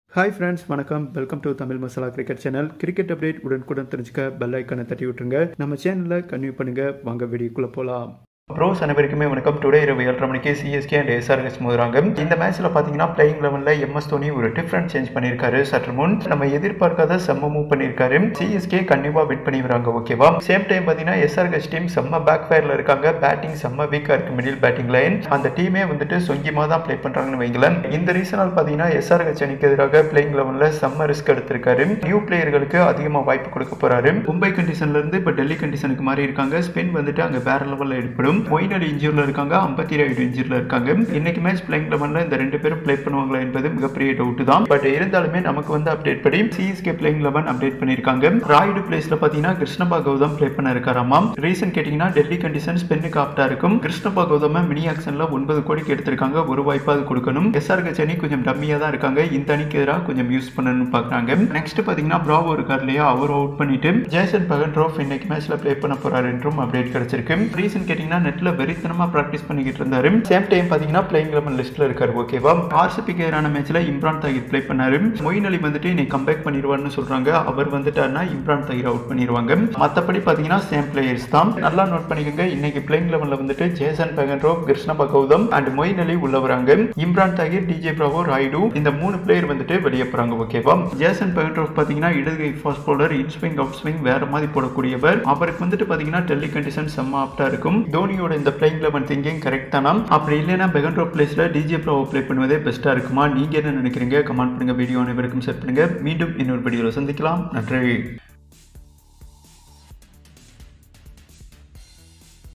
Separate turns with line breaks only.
hi friends வணக்கம் welcome to Tamil Masala cricket channel cricket update உடனுக்குடன் தெரிஞ்சுக்க பெல் ஐக்கனை தட்டி விட்டுருங்க நம்ம சேனலில் கன்வியூ பண்ணுங்க வாங்க வீடியோக்குள்ளே போகலாம் ப்ரோஸ் அனைவருக்குமே வணக்கம் டுடே இரவு ஏழரை மணிக்கு சிஎஸ்கே அண்ட் எஸ்ஆர்ஹெச் மோதுறாங்க இந்த மேட்ச்சில் பார்த்தீங்கன்னா பிளேயிங் லெவனில் எம்எஸ் தோனி ஒரு டிஃப்ரெண்ட் சேஞ்ச் பண்ணியிருக்காரு சற்று முன் நம்ம எதிர்பார்க்காத செம்ம மூவ் பண்ணியிருக்காரு சிஎஸ்கே கண்டிப்பாக வின் பண்ணி வராங்க ஓகேவா சேம் டைம் பார்த்தீங்கன்னா எஸ்ஆர்ஹெச் டீம் செம்ம பேக் ஃபயரில் இருக்காங்க பேட்டிங் செம்ம வீக்காக இருக்கு மிடில் பேட்டிங் லைன் அந்த டீமே வந்துட்டு சொங்கியமாக தான் ப்ளே பண்ணுறாங்கன்னு வைங்களேன் இந்த ரீசனால் பார்த்தீங்கன்னா எஸ்ஆர்ஹெச் அணிக்கு எதிராக பிளேயிங் லெவனில் செம்ம ரிஸ்க் எடுத்திருக்காரு நியூ பிளேயர்களுக்கு அதிகமாக வாய்ப்பு கொடுக்க போறாரு மும்பை கண்டிஷன்ல இருந்து இப்போ டெல்லி கண்டிஷனுக்கு மாறி இருக்காங்க ஸ்பெயின் வந்துட்டு அங்கே வேற லெவலில் எடுப்படும் மொயின் அலி இன்ஜூரில் இருக்காங்க ஐம்பத்தி ஏழு இன்ஜூரில் இருக்காங்க இன்னைக்கு மேட்ச் பிளேயிங் லெவனில் இந்த ரெண்டு பேரும் ப்ளே பண்ணுவாங்களா என்பது மிகப்பெரிய டவுட் தான் பட் இருந்தாலுமே நமக்கு வந்து அப்டேட் படி சிஎஸ்கே பிளேயிங் லெவன் அப்டேட் பண்ணியிருக்காங்க ராய்டு பிளேஸ்ல பார்த்தீங்கன்னா கிருஷ்ணபா கௌதம் ப்ளே பண்ண இருக்காராமா ரீசன் கேட்டிங்கன்னா டெல்லி கண்டிஷன் ஸ்பென்னுக்கு ஆப்டா இருக்கும் கிருஷ்ணபா கௌதம மினி ஆக்ஷன்ல ஒன்பது கோடிக்கு எடுத்திருக்காங்க ஒரு வாய்ப்பாவது கொடுக்கணும் எஸ்ஆர்ஹெச் அணி கொஞ்சம் டம்மியாக தான் இருக்காங்க இந்த அணிக்கு எதிராக கொஞ்சம் யூஸ் பண்ணணும்னு பார்க்குறாங்க நெக்ஸ்ட் பார்த்தீங்கன்னா ப்ராவோ இருக்கார் இல்லையா அவர் அவுட் பண்ணிட்டு ஜேசன் பகன்ட்ரோஃப் இன்னைக்கு மேட்ச்ல ப்ளே பண்ண போறாரு என்றும் அப்டேட் கிடைச்சிருக்கு ரீசன் கேட்டிங்கன்னா நெட்ல வெறித்தனமா ப்ராக்டிஸ் பண்ணிக்கிட்டு இருந்தாரு சேம் டைம் பார்த்தீங்கன்னா பிளேயிங் லெவன் லிஸ்ட்ல இருக்காரு ஓகேவா ஆர்சிபிக்கு எதிரான மேட்ச்ல இம்ரான் தாகிர் ப்ளே பண்ணாரு மொயின் அலி வந்துட்டு இன்னைக்கு கம்பேக் பண்ணிடுவார்னு சொல்றாங்க அவர் வந்துட்டாருன்னா இம்ரான் தாகிர் அவுட் பண்ணிடுவாங்க மற்றபடி பார்த்தீங்கன்னா சேம் பிளேயர்ஸ் தான் நல்லா நோட் பண்ணிக்கோங்க இன்னைக்கு பிளேயிங் லெவன்ல வந்துட்டு Jason Behrendorff Krishnappa Gowtham and Moeen Ali உள்ள வராங்க இம்ரான் தாகிர் டிஜே பிராவோ ராய்டு இந்த மூணு பிளேயர் வந்துட்டு வெளியே போறாங்க ஓகேவா ஜேசன் பெகன்ரோ பார்த்தீங்கன்னா இடதுகை fast bowler in swing out swing வேற மாதிரி போடக்கூடியவர் அவருக்கு வந்துட்டு பார்த்தீங்கன்னா டெல்லி கண்டிஷன் செம்ம ஆப்டா இருக்கும் தோனியோட இந்த பிளேயிங் லெவன் திங்கிங் கரெக்ட் தானா அப்படி இல்லைன்னா பெகன்ரோ பிளேஸ்ல டிஜே ப்ரோவை ப்ளே பண்ணுவதே பெஸ்ட்டாக இருக்குமா நீங்கள் என்ன நினைக்கிறீங்க கமெண்ட் பண்ணுங்க வீடியோ அனைவருக்கும் செட் பண்ணுங்க மீண்டும் இன்னொரு வீடியோவில் சந்திக்கலாம் நன்றி